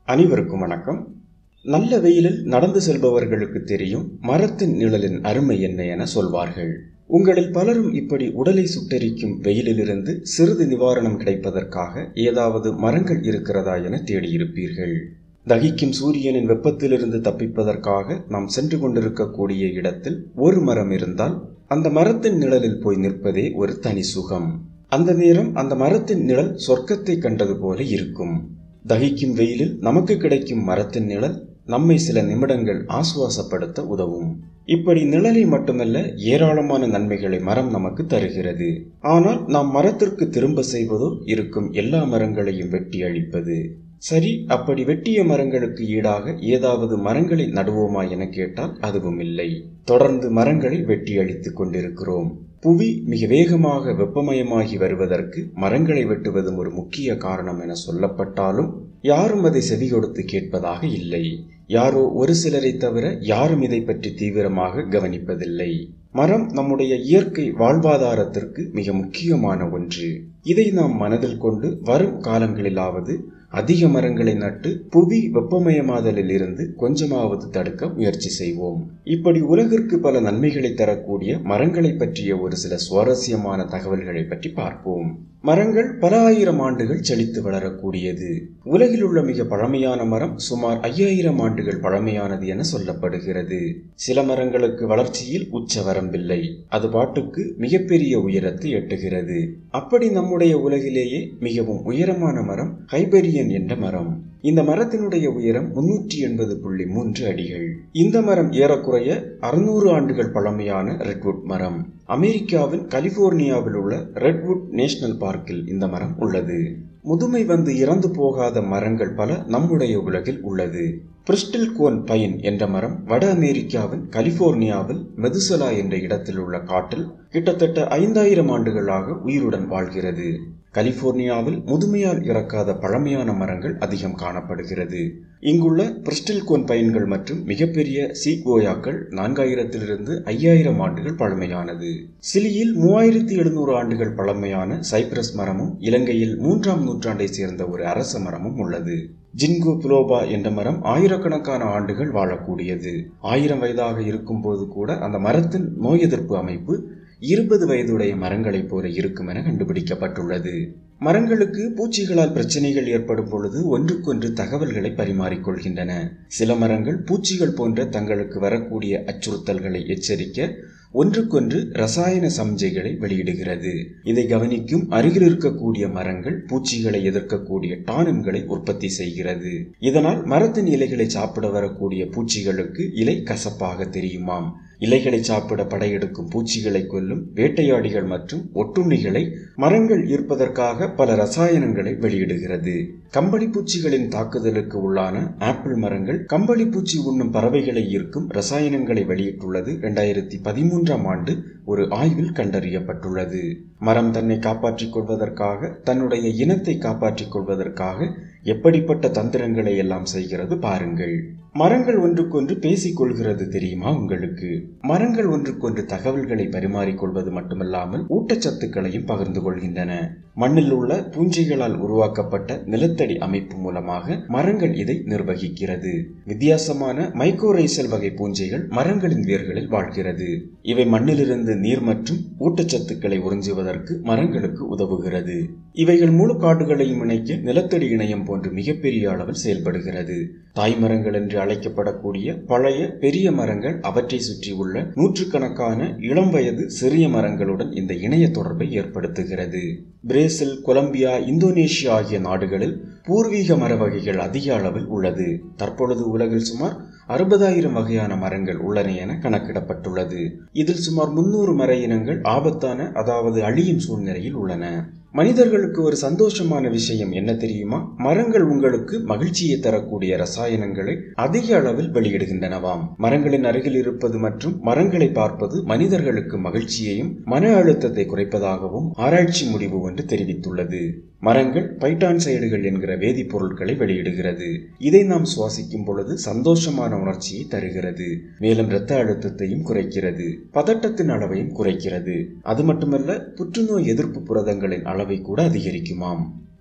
அனைவருக்கும் வணக்கம் நல்ல வெயிலில் நடந்து செல்பவர்களுக்கு தெரியும் மரத்தின் நிழலின் அருமை என்ன என சொல்வார்கள் உங்களில் பலரும் இப்படி உடலை சுட்டெரிக்கும் வெயிலிலிருந்து சிறிது நிவாரணம் கிடைப்பதற்காக ஏதாவது மரங்கள் இருக்கிறதா என தேடியிருப்பீர்கள் தகிக்கும் சூரியனின் வெப்பத்திலிருந்து தப்பிப்பதற்காக நாம் சென்று கொண்டிருக்கக்கூடிய இடத்தில் ஒரு மரம் இருந்தால் அந்த மரத்தின் நிழலில் போய் நிற்பதே ஒரு தனி சுகம் அந்த நேரம் அந்த மரத்தின் நிழல் சொர்க்கத்தை கண்டது போல இருக்கும் தகிக்கும் வெயிலில் நமக்கு கிடைக்கும் மரத்தின் நிழல் நம்மை சில நிமிடங்கள் ஆசுவாசப்படுத்த உதவும் இப்படி நிழலை மட்டுமல்ல ஏராளமான நன்மைகளை மரம் நமக்கு தருகிறது ஆனால் நாம் மரத்திற்கு திரும்ப செய்வதோ இருக்கும் எல்லா மரங்களையும் வெட்டி அழிப்பது சரி அப்படி வெட்டிய மரங்களுக்கு ஈடாக ஏதாவது மரங்களை நடுவோமா என கேட்டால் அதுவும் இல்லை தொடர்ந்து மரங்களை வெட்டி அழித்துக் கொண்டிருக்கிறோம் புவி மிக வேகமாக வெப்பமயமாகி வருவதற்கு மரங்களை வெட்டுவதும் ஒரு முக்கிய காரணம் என சொல்லப்பட்டாலும் யாரும் அதை செவி கொடுத்து கேட்பதாக இல்லை யாரோ ஒரு சிலரை தவிர யாரும் இதை பற்றி தீவிரமாக கவனிப்பதில்லை மரம் நம்முடைய இயற்கை வாழ்வாதாரத்திற்கு மிக முக்கியமான ஒன்று இதை நாம் மனதில் கொண்டு வரும் காலங்களிலாவது அதிக மரங்களை நட்டு புவி வெப்பமயமாதலில் இருந்து கொஞ்சமாவது தடுக்க முயற்சி செய்வோம் இப்படி உலகிற்கு பல நன்மைகளை தரக்கூடிய மரங்களை பற்றிய ஒரு சில சுவாரஸ்யமான தகவல்களை பற்றி பார்ப்போம் மரங்கள் பல ஆயிரம் ஆண்டுகள் செழித்து வளரக்கூடியது உலகில் உள்ள மிக பழமையான மரம் சுமார் ஐயாயிரம் ஆண்டுகள் பழமையானது என சொல்லப்படுகிறது சில மரங்களுக்கு வளர்ச்சியில் உச்ச வரம்பில்லை அது பாட்டுக்கு மிகப்பெரிய உயரத்தை எட்டுகிறது அப்படி நம்முடைய உலகிலேயே மிகவும் உயரமான மரம் ஹைபரியன் என்ற மரம் இந்த மரத்தினுடைய உயரம் முன்னூற்றி எண்பது புள்ளி மூன்று அடிகள் இந்த மரம் ஏறக்குறைய அறுநூறு ஆண்டுகள் பழமையான ரெட்வுட் மரம் அமெரிக்காவின் கலிபோர்னியாவில் உள்ள ரெட்வுட் நேஷனல் பார்க்கில் இந்த மரம் உள்ளது முதுமை வந்து இறந்து போகாத மரங்கள் பல நம்முடைய உலகில் உள்ளது பிரிஸ்டில் கோன் பைன் என்ற மரம் வட அமெரிக்காவின் கலிபோர்னியாவில் மெதுசலா என்ற இடத்தில் உள்ள காட்டில் கிட்டத்தட்ட ஐந்தாயிரம் ஆண்டுகளாக உயிருடன் வாழ்கிறது கலிபோர்னியாவில் முதுமையால் இறக்காத பழமையான மரங்கள் அதிகம் காணப்படுகிறது இங்குள்ள பிரிஸ்டில் கோன் பைன்கள் மற்றும் மிகப்பெரிய சீக்வோயாக்கள் நான்காயிரத்திலிருந்து ஐயாயிரம் ஆண்டுகள் பழமையானது சிலியில் மூவாயிரத்தி எழுநூறு ஆண்டுகள் பழமையான சைப்ரஸ் மரமும் இலங்கையில் மூன்றாம் நூற்றாண்டை சேர்ந்த ஒரு அரச மரமும் உள்ளது ஜின்கோ புலோபா என்ற மரம் ஆயிரக்கணக்கான ஆண்டுகள் வாழக்கூடியது ஆயிரம் வயதாக இருக்கும்போது கூட அந்த மரத்தின் நோய் எதிர்ப்பு அமைப்பு இருபது வயதுடைய மரங்களைப் போல இருக்கும் என கண்டுபிடிக்கப்பட்டுள்ளது மரங்களுக்கு பூச்சிகளால் பிரச்சனைகள் ஏற்படும் பொழுது ஒன்றுக்கொன்று தகவல்களை பரிமாறிக்கொள்கின்றன சில மரங்கள் பூச்சிகள் போன்ற தங்களுக்கு வரக்கூடிய அச்சுறுத்தல்களை எச்சரிக்க ஒன்றுக்கொன்று ரசாயன சம்ஜைகளை வெளியிடுகிறது இதை கவனிக்கும் அருகில் இருக்கக்கூடிய மரங்கள் பூச்சிகளை எதிர்க்கக்கூடிய டானின்களை உற்பத்தி செய்கிறது இதனால் மரத்தின் இலைகளை சாப்பிட வரக்கூடிய பூச்சிகளுக்கு இலை கசப்பாக தெரியுமாம் இலைகளை சாப்பிட படையெடுக்கும் பூச்சிகளை கொல்லும் வேட்டையாடிகள் மற்றும் ஒட்டுண்ணிகளை மரங்கள் ஈர்ப்பதற்காக பல ரசாயனங்களை வெளியிடுகிறது கம்பளி பூச்சிகளின் தாக்குதலுக்கு உள்ளான ஆப்பிள் மரங்கள் கம்பளி பூச்சி உண்ணும் பறவைகளை ஈர்க்கும் ரசாயனங்களை வெளியிட்டுள்ளது இரண்டாயிரத்தி பதிமூன்றாம் ஆண்டு ஒரு ஆய்வில் கண்டறியப்பட்டுள்ளது மரம் தன்னை காப்பாற்றிக் கொள்வதற்காக தன்னுடைய இனத்தை காப்பாற்றிக் கொள்வதற்காக எப்படிப்பட்ட தந்திரங்களை எல்லாம் செய்கிறது பாருங்கள் மரங்கள் ஒன்றுக்கொன்று பேசிக் கொள்கிறது தெரியுமா உங்களுக்கு மரங்கள் ஒன்றுக்கொன்று தகவல்களை பரிமாறிக்கொள்வது மட்டுமல்லாமல் ஊட்டச்சத்துக்களையும் பகிர்ந்து கொள்கின்றன மண்ணில் உள்ள பூஞ்சைகளால் உருவாக்கப்பட்ட நிலத்தடி அமைப்பு மூலமாக மரங்கள் இதை நிர்வகிக்கிறது வித்தியாசமான மைக்ரோரைசல் வகை பூஞ்சைகள் மரங்களின் வேர்களில் வாழ்கிறது இவை மண்ணிலிருந்து நீர் மற்றும் ஊட்டச்சத்துக்களை உறிஞ்சுவதற்கு மரங்களுக்கு உதவுகிறது இவைகள் முழு காடுகளையும் இணைக்க நிலத்தடி இணையம் போன்று மிகப்பெரிய அளவில் செயல்படுகிறது தாய்மரங்கள் என்று அழைக்கப்படக்கூடிய பழைய பெரிய மரங்கள் அவற்றை சுற்றி உள்ள நூற்றுக்கணக்கான இளம் வயது சிறிய மரங்களுடன் இந்த இணைய தொடர்பை ஏற்படுத்துகிறது பிரேசில் கொலம்பியா இந்தோனேஷியா ஆகிய நாடுகளில் பூர்வீக மர வகைகள் அதிக அளவில் உள்ளது தற்பொழுது உலகில் சுமார் அறுபதாயிரம் வகையான மரங்கள் உள்ளன என கணக்கிடப்பட்டுள்ளது இதில் சுமார் முன்னூறு மர இனங்கள் ஆபத்தான அதாவது அழியும் சூழ்நிலையில் உள்ளன மனிதர்களுக்கு ஒரு சந்தோஷமான விஷயம் என்ன தெரியுமா மரங்கள் உங்களுக்கு மகிழ்ச்சியை தரக்கூடிய ரசாயனங்களை அதிக அளவில் வெளியிடுகின்றனவாம் மரங்களின் அருகில் இருப்பது மற்றும் மரங்களை பார்ப்பது மனிதர்களுக்கு மகிழ்ச்சியையும் மன அழுத்தத்தை குறைப்பதாகவும் ஆராய்ச்சி முடிவு ஒன்று தெரிவித்துள்ளது மரங்கள் பைட்டான்சைடுகள் என்கிற வேதிப்பொருட்களை வெளியிடுகிறது இதை நாம் சுவாசிக்கும் பொழுது சந்தோஷமான உணர்ச்சியை தருகிறது மேலும் இரத்த அழுத்தத்தையும் குறைக்கிறது பதட்டத்தின் அளவையும் குறைக்கிறது அது மட்டுமல்ல புற்றுநோய் எதிர்ப்பு புரதங்களின் அளவை கூட அதிகரிக்குமாம்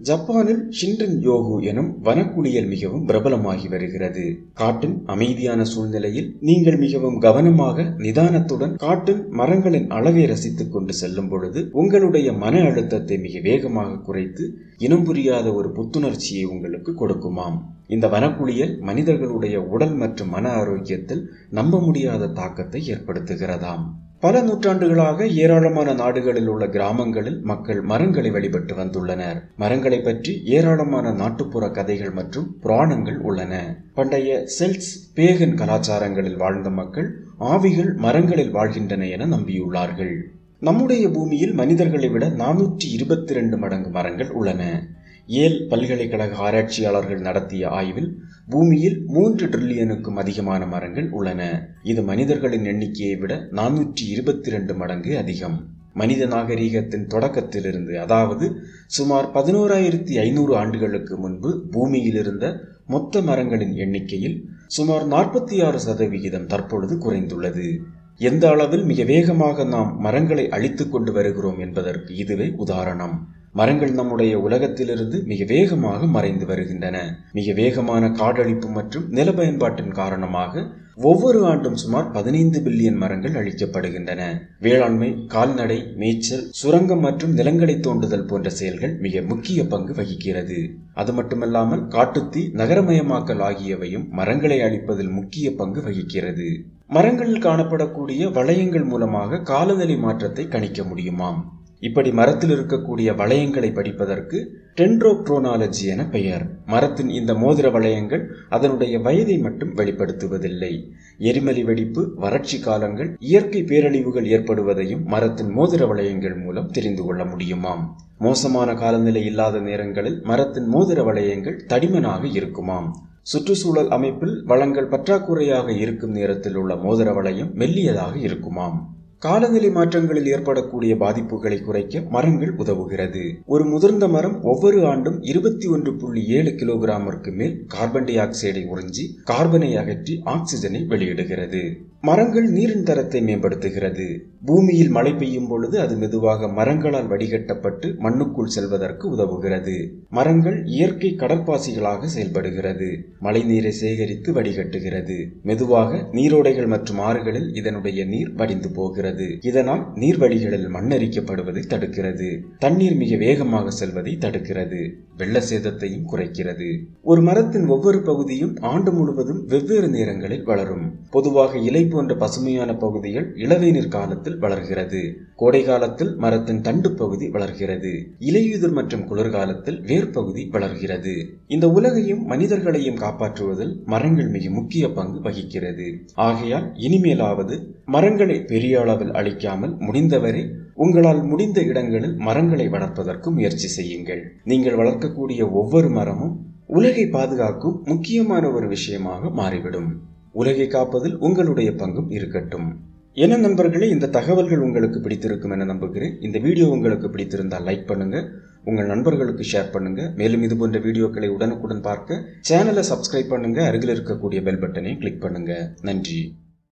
ஜப்பானில் ஷின்ரின் யோகு எனும் வனக்குளியல் மிகவும் பிரபலமாகி வருகிறது காட்டின் அமைதியான சூழ்நிலையில் நீங்கள் மிகவும் கவனமாக நிதானத்துடன் காட்டின் மரங்களின் அழகை ரசித்துக் கொண்டு செல்லும் பொழுது உங்களுடைய மன அழுத்தத்தை மிக வேகமாக குறைத்து இனம் புரியாத ஒரு புத்துணர்ச்சியை உங்களுக்கு கொடுக்குமாம் இந்த வனக்குளியல் மனிதர்களுடைய உடல் மற்றும் மன ஆரோக்கியத்தில் நம்ப முடியாத தாக்கத்தை ஏற்படுத்துகிறதாம் பல நூற்றாண்டுகளாக ஏராளமான நாடுகளில் உள்ள கிராமங்களில் மக்கள் மரங்களை வழிபட்டு வந்துள்ளனர் மரங்களை பற்றி ஏராளமான நாட்டுப்புற கதைகள் மற்றும் புராணங்கள் உள்ளன பண்டைய செல்ஸ் பேகன் கலாச்சாரங்களில் வாழ்ந்த மக்கள் ஆவிகள் மரங்களில் வாழ்கின்றன என நம்பியுள்ளார்கள் நம்முடைய பூமியில் மனிதர்களை விட நானூற்றி இருபத்தி ரெண்டு மடங்கு மரங்கள் உள்ளன ஏல் பல்கலைக்கழக ஆராய்ச்சியாளர்கள் நடத்திய ஆய்வில் பூமியில் மூன்று ட்ரில்லியனுக்கும் அதிகமான மரங்கள் உள்ளன இது மனிதர்களின் எண்ணிக்கையை விட நானூற்றி இருபத்தி ரெண்டு மடங்கு அதிகம் மனித நாகரீகத்தின் தொடக்கத்திலிருந்து அதாவது சுமார் பதினோராயிரத்தி ஐநூறு ஆண்டுகளுக்கு முன்பு பூமியில் இருந்த மொத்த மரங்களின் எண்ணிக்கையில் சுமார் நாற்பத்தி ஆறு சதவிகிதம் தற்பொழுது குறைந்துள்ளது எந்த அளவில் மிக வேகமாக நாம் மரங்களை அழித்துக் கொண்டு வருகிறோம் என்பதற்கு இதுவே உதாரணம் மரங்கள் நம்முடைய உலகத்திலிருந்து மிக வேகமாக மறைந்து வருகின்றன மிக வேகமான காடழிப்பு மற்றும் நில பயன்பாட்டின் காரணமாக ஒவ்வொரு ஆண்டும் சுமார் பதினைந்து பில்லியன் மரங்கள் அழிக்கப்படுகின்றன வேளாண்மை கால்நடை மேய்ச்சல் சுரங்கம் மற்றும் நிலங்களை தோண்டுதல் போன்ற செயல்கள் மிக முக்கிய பங்கு வகிக்கிறது அது மட்டுமல்லாமல் காட்டுத்தீ நகரமயமாக்கல் ஆகியவையும் மரங்களை அழிப்பதில் முக்கிய பங்கு வகிக்கிறது மரங்களில் காணப்படக்கூடிய வளையங்கள் மூலமாக காலநிலை மாற்றத்தை கணிக்க முடியுமாம் இப்படி மரத்தில் இருக்கக்கூடிய வளையங்களை படிப்பதற்கு டென்ட்ரோக்ரோனாலஜி என பெயர் மரத்தின் இந்த மோதிர வளையங்கள் அதனுடைய வயதை மட்டும் வெளிப்படுத்துவதில்லை எரிமலை வெடிப்பு வறட்சி காலங்கள் இயற்கை பேரழிவுகள் ஏற்படுவதையும் மரத்தின் மோதிர வளையங்கள் மூலம் தெரிந்து கொள்ள முடியுமாம் மோசமான காலநிலை இல்லாத நேரங்களில் மரத்தின் மோதிர வளையங்கள் தடிமனாக இருக்குமாம் சுற்றுச்சூழல் அமைப்பில் வளங்கள் பற்றாக்குறையாக இருக்கும் நேரத்தில் உள்ள மோதிர வளையம் மெல்லியதாக இருக்குமாம் காலநிலை மாற்றங்களில் ஏற்படக்கூடிய பாதிப்புகளை குறைக்க மரங்கள் உதவுகிறது ஒரு முதிர்ந்த மரம் ஒவ்வொரு ஆண்டும் இருபத்தி ஒன்று புள்ளி ஏழு கிலோகிராமிற்கு மேல் கார்பன் டை ஆக்சைடை உறிஞ்சி கார்பனை அகற்றி ஆக்சிஜனை வெளியிடுகிறது மரங்கள் நீரின் தரத்தை மேம்படுத்துகிறது பூமியில் மழை பெய்யும் பொழுது அது மெதுவாக மரங்களால் வடிகட்டப்பட்டு மண்ணுக்குள் செல்வதற்கு உதவுகிறது மரங்கள் இயற்கை கடற்பாசிகளாக செயல்படுகிறது மழை நீரை சேகரித்து வடிகட்டுகிறது மெதுவாக நீரோடைகள் மற்றும் ஆறுகளில் இதனுடைய நீர் வடிந்து போகிறது இதனால் நீர்வழிகளில் மண்ணரிக்கப்படுவதை தடுக்கிறது தண்ணீர் மிக வேகமாக செல்வதை தடுக்கிறது வெள்ள சேதத்தையும் குறைக்கிறது ஒரு மரத்தின் ஒவ்வொரு பகுதியும் ஆண்டு முழுவதும் வெவ்வேறு நேரங்களில் வளரும் பொதுவாக இலை போன்ற பசுமையான பகுதிகள் இளவேநீர் காலத்தில் வளர்கிறது கோடை காலத்தில் மரத்தின் தண்டு பகுதி வளர்கிறது இலையுதிர் மற்றும் குளிர்காலத்தில் வேர்பகுதி வளர்கிறது இந்த உலகையும் மனிதர்களையும் காப்பாற்றுவதில் மரங்கள் மிக முக்கிய பங்கு வகிக்கிறது ஆகையால் இனிமேலாவது மரங்களை பெரிய அளவில் அழிக்காமல் முடிந்தவரை உங்களால் முடிந்த இடங்களில் மரங்களை வளர்ப்பதற்கு முயற்சி செய்யுங்கள் நீங்கள் வளர்க்கக்கூடிய ஒவ்வொரு மரமும் உலகை பாதுகாக்கும் முக்கியமான ஒரு விஷயமாக மாறிவிடும் உலகை காப்பதில் உங்களுடைய பங்கும் இருக்கட்டும் என்ன நண்பர்களே இந்த தகவல்கள் உங்களுக்கு பிடித்திருக்கும் என நம்புகிறேன் இந்த வீடியோ உங்களுக்கு பிடித்திருந்தால் லைக் பண்ணுங்க உங்கள் நண்பர்களுக்கு ஷேர் பண்ணுங்க மேலும் இது போன்ற வீடியோக்களை உடனுக்குடன் பார்க்க சேனலை சப்ஸ்கிரைப் பண்ணுங்க அருகில் இருக்கக்கூடிய பெல் பட்டனை கிளிக் பண்ணுங்க நன்றி